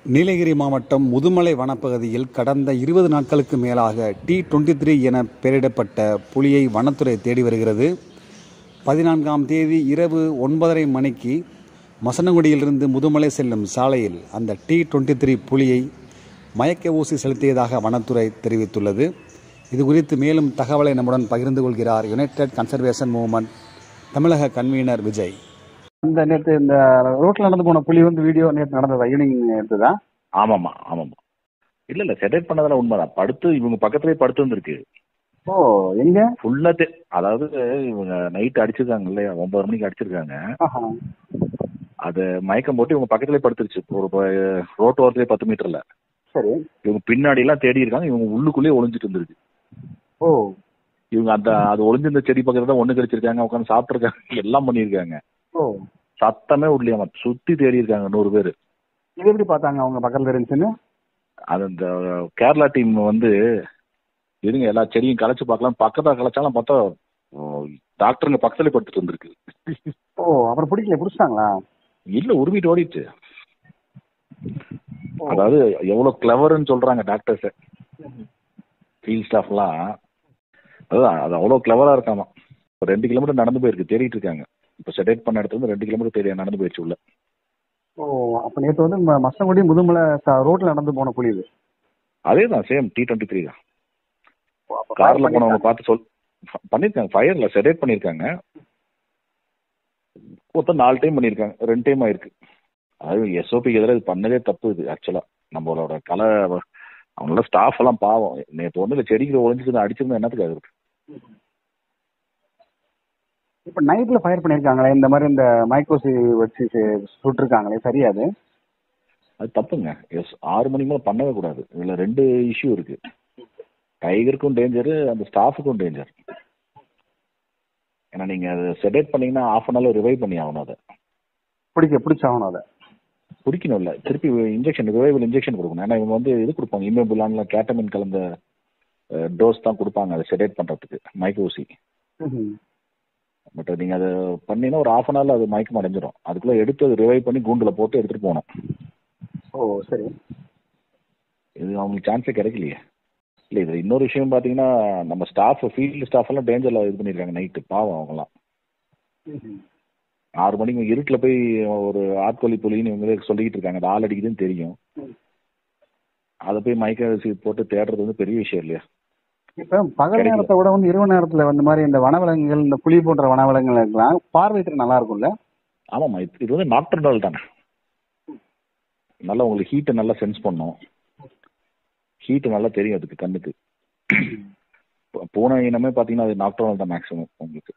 நீலகிரி மாவட்டம் முதுமலை வனப்பகுதியில் கடந்த இருபது நாட்களுக்கு மேலாக டி டுவெண்ட்டி த்ரீ என பெயரிடப்பட்ட புலியை வனத்துறை தேடி வருகிறது பதினான்காம் தேதி இரவு ஒன்பதரை மணிக்கு மசனகுடியிலிருந்து முதுமலை செல்லும் சாலையில் அந்த டி டுவெண்ட்டி த்ரீ புலியை மயக்க ஊசி செலுத்தியதாக வனத்துறை தெரிவித்துள்ளது இது குறித்து மேலும் தகவலை நம்முடன் பகிர்ந்து கொள்கிறார் யுனைடெட் கன்சர்வேஷன் மூவ்மெண்ட் தமிழக கன்வீனர் விஜய் அந்த நேற்று இந்த ரோட்ல நடந்து போன புலி வந்து வீடியோ நேற்று நடந்ததா ஈவினிங் எடுத்ததா ஆமாம்மா ஆமாம்மா இல்ல இல்ல செட்டேட் பண்ணதெல்லாம் உண்மைதான் படுத்து இவங்க பக்கத்துலயே படுத்து வந்திருக்கு ஓ எங்க ஃபுல்லா தே அதாவது இவங்க நைட் அடிச்சிருக்காங்க இல்லையா ஒன்பது மணிக்கு அடிச்சிருக்காங்க ஆஹா. அது மயக்கம் போட்டு இவங்க பக்கத்துலயே படுத்துருச்சு ஒரு ப- ரோட்டு ஓரத்துலயே பத்து மீட்டர்ல சரி இவங்க பின்னாடி எல்லாம் தேடி இருக்காங்க இவங்க உள்ளுக்குள்ளேயே ஒளிஞ்சிட்டு இருந்திருக்கு ஓ இவங்க அந்த அது ஒளிஞ்சிருந்த செடி பக்கத்துல தான் ஒண்ணு கழிச்சிருக்காங்க உட்காந்து சாப்பிட்டுருக்காங்க எல்லாம் பண்ணியிருக்காங்க ஓ சத்தமே விடலையாம சுத்தி தேடி இருக்காங்க நூறு பேர் இது எப்படி பார்த்தாங்க அவங்க பக்கத்துல இருந்துச்சுன்னு அது அந்த கேரளா டீம் வந்து இருங்க எல்லா செடியும் கலைச்சு பார்க்கலாம் பக்கத்தா கலைச்சாலும் பார்த்தா ஓ, டாக்டருங்க பக்கத்துல படுத்துட்டு வந்திருக்கு ஓ அப்புறம் பிடிக்கல பிடிச்சிட்டாங்களா இல்ல உருவிட்டு ஓடிட்டு ஓ. அதாவது எவ்வளவு கிளவர்னு சொல்றாங்க டாக்டர்ஸ் ஃபீல்ட் ஸ்டாஃப்லாம் அதுதான் அது அவ்வளவு கிளவரா இருக்காமா ஒரு ரெண்டு கிலோமீட்டர் நடந்து போயிருக்கு தேடிட்டு இருக்காங்க இப்போ செடேட் பண்ண இடத்துல இருந்து ரெண்டு கிலோமீட்டர் தேடி நடந்து போயிடுச்சு உள்ள ஓ அப்ப நேற்று வந்து ம- மசனகுடி முதுமலை ச- ரோட்ல நடந்து போன புலி இது அதே தான் சேம் டி டுவெண்ட்டி த்ரீ தான் ஓ, அப்ப கார்ல fire போனவங்க பார்த்து சொல் ஃப- பண்ணிருக்காங்க ஃபயர்ல செடேட் பண்ணிருக்காங்க மொத்தம் நாலு டைம் பண்ணிருக்காங்க ரெண்டு டைம் ஆயிருக்கு அது எஸ்ஓபிக்கு எதிராக இது பண்ணதே தப்பு இது ஆக்சுவலா நம்மளோட கலை அவங்களோட ஸ்டாஃப் எல்லாம் பாவம் நேற்று ஒண்ணு இல்ல செடிக்கு ஒளிஞ்சிருந்து அடிச்சிருந்தா என்னத்துக்கு ஆகுது இப்ப நைட்ல ஃபயர் பண்ணிருக்காங்களே இந்த மாதிரி இந்த மைக்ரோசி வச்சு சு- சுட்டிருக்காங்களே சரியா அது அது தப்புங்க எஸ் ஆறு மணிக்கு மேலே பண்ணவே கூடாது இதுல ரெண்டு இஷ்யூ இருக்கு டைகருக்கும் டேஞ்சரு அந்த ஸ்டாஃபுக்கும் டேஞ்சர் ஏன்னா நீங்க அதை செடேட் பண்ணீங்கன்னா ஆஃப் அன் ஹவர் ரிவைவ் பண்ணி ஆகணும் அதை பிடிக்க பிடிச்சாகணும் அதை குடிக்கணும் இல்ல திருப்பி இன்ஜெக்ஷன் ரிவைவல் இன்ஜெக்ஷன் கொடுக்கணும் ஏன்னா இவங்க வந்து இது கொடுப்பாங்க இமேபுலான்ல கேட்டமின் கலந்த டோஸ் தான் கொடுப்பாங்க அதை செடேட் பண்றதுக்கு மயக்க ஊசி ம்ஹும். பட் நீங்க அதை பண்ணீங்கன்னா ஒரு ஆஃப் அன் ஹவர்ல அது மயக்கம் அடைஞ்சிரும் அதுக்குள்ள எடுத்து அது ரிவைவ் பண்ணி கூண்டுல போட்டு எடுத்துட்டு போகணும் ஓ சரி இது அவங்களுக்கு சான்ஸே கிடைக்கலையே இல்ல இது இன்னொரு விஷயம் பாத்தீங்கன்னா நம்ம ஸ்டாஃப் ஃபீல்டு ஸ்டாஃப் எல்லாம் டேஞ்சர்ல இது பண்ணிருக்காங்க நைட்டு பாவம் அவங்கலாம் ம்ஹும். ஆறு மணிக்கு இருட்டில் போய் ஒரு ஆட்கொல்லி புலின்னு இவங்களே சொல்லிக்கிட்டு இருக்காங்க அது ஆள் அடிக்குதுன்னு தெரியும் ம். அதை போய் மயக்க ஊசி போட்டு தேடுறது வந்து பெரிய விஷயம் இல்லையா இப்ப பகல் கிடைக்கல. நேரத்தை விட வந்து இரவு நேரத்துல இந்த மாதிரி இந்த வனவிலங்குகள் இந்த புலி போன்ற வனவிலங்குகள் இருக்கலாம் பார்வை திறன் நல்லா இருக்கும்ல ஆமாம்மா இது இது வந்து நாக்டர்னல் தானே நல்லா உங்களுக்கு ஹீட்டை நல்லா சென்ஸ் பண்ணும் ஹீட்டு நல்லா தெரியும் அதுக்கு கண்ணுக்கு பூ- பூனை இனமே பார்த்தீங்கன்னா அது நாக்டர்னல் தான் மேக்ஸிமம் உங்களுக்கு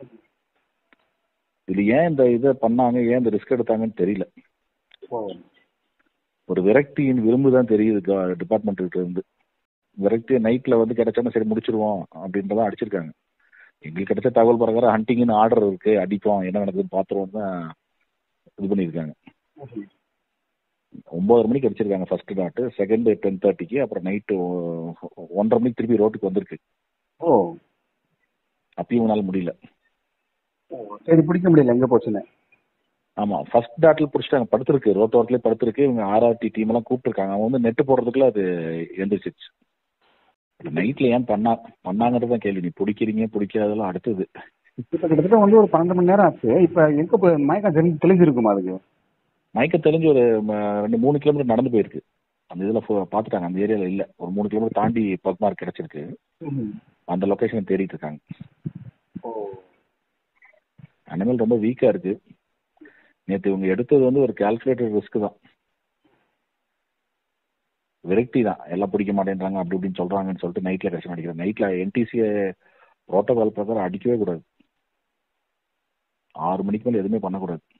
இது ஏன் இந்த இதை பண்ணாங்க ஏன் இந்த ரிஸ்க் எடுத்தாங்கன்னு தெரியல ஓ ஒரு விரக்தியின் விரும்பு தான் தெரியுது டிபார்ட்மெண்ட் இருந்து விரக்தி நைட்ல வந்து கிடைச்சாலும் சரி முடிச்சிருவோம் அப்படின்றதான் அடிச்சிருக்காங்க எங்களுக்கு கிடைச்ச தகவல் பிரகாரம் ஹண்டிங்னு ஆர்டர் இருக்கு அடிப்போம் என்ன நடக்குதுன்னு பார்த்துருவோம் தான் இது பண்ணியிருக்காங்க ம்ஹும். ஒன்பதரை மணிக்கு அடிச்சிருக்காங்க ஃபர்ஸ்ட் டாட்டு செகண்ட் டென் தேர்ட்டிக்கு அப்புறம் நைட்டு ஒன்றரை மணிக்கு திருப்பி ரோட்டுக்கு வந்திருக்கு ஓ அப்பயும் உங்களால முடியல ஓ, சரி பிடிக்க முடியல எங்க போச்சுன்னு ஆமா ஃபர்ஸ்ட் டாட்டில் பிடிச்சிட்டாங்க படுத்திருக்கு ரோட்டோரத்துலேயே படுத்திருக்கு இவங்க ஆர்ஆர்டி டீம் எல்லாம் கூப்பிட்டுருக்காங்க அவங்க வந்து நெட்டு போடுறதுக்குள்ள அது எந்திரிச்சிச்சு நைட்ல ஏன் பண்ணா பண்ணாங்கிறது தான் கேள்வி நீ பிடிக்கிறீங்க பிடிக்காதெல்லாம் அடுத்தது இப்ப கிட்டத்தட்ட வந்து ஒரு பன்னெண்டு மணி நேரம் ஆச்சு இப்ப எங்க போய் மயக்கம் தெளி- தெளிஞ்சிருக்குமா அதுக்கு மயக்க தெரிஞ்சு ஒரு ம, ரெண்டு மூணு கிலோமீட்டர் நடந்து போயிருக்கு அந்த இதுல ஃபு- பார்த்துட்டாங்க அந்த ஏரியால இல்ல ஒரு மூணு கிலோமீட்டர் தாண்டி பக் மார்க் கிடைச்சிருக்கு அந்த லொகேஷன் தேடிட்டு இருக்காங்க ஓ அனிமல் ரொம்ப வீக்கா இருக்கு நேத்து இவங்க எடுத்தது வந்து ஒரு கால்குலேட்டட் ரிஸ்க் தான் விரக்தி தான் எல்லாம் பிடிக்க மாட்டேன்றாங்க அப்படி இப்படின்னு சொல்றாங்கன்னு சொல்லிட்டு நைட்ல கஷ்டம் அடிக்கிறேன் நைட்ல என்டிசிய புரோட்டோகால் பிரகாரம் அடிக்கவே கூடாது ஆறு மணிக்கு மேல எதுவுமே பண்ணக்கூடாது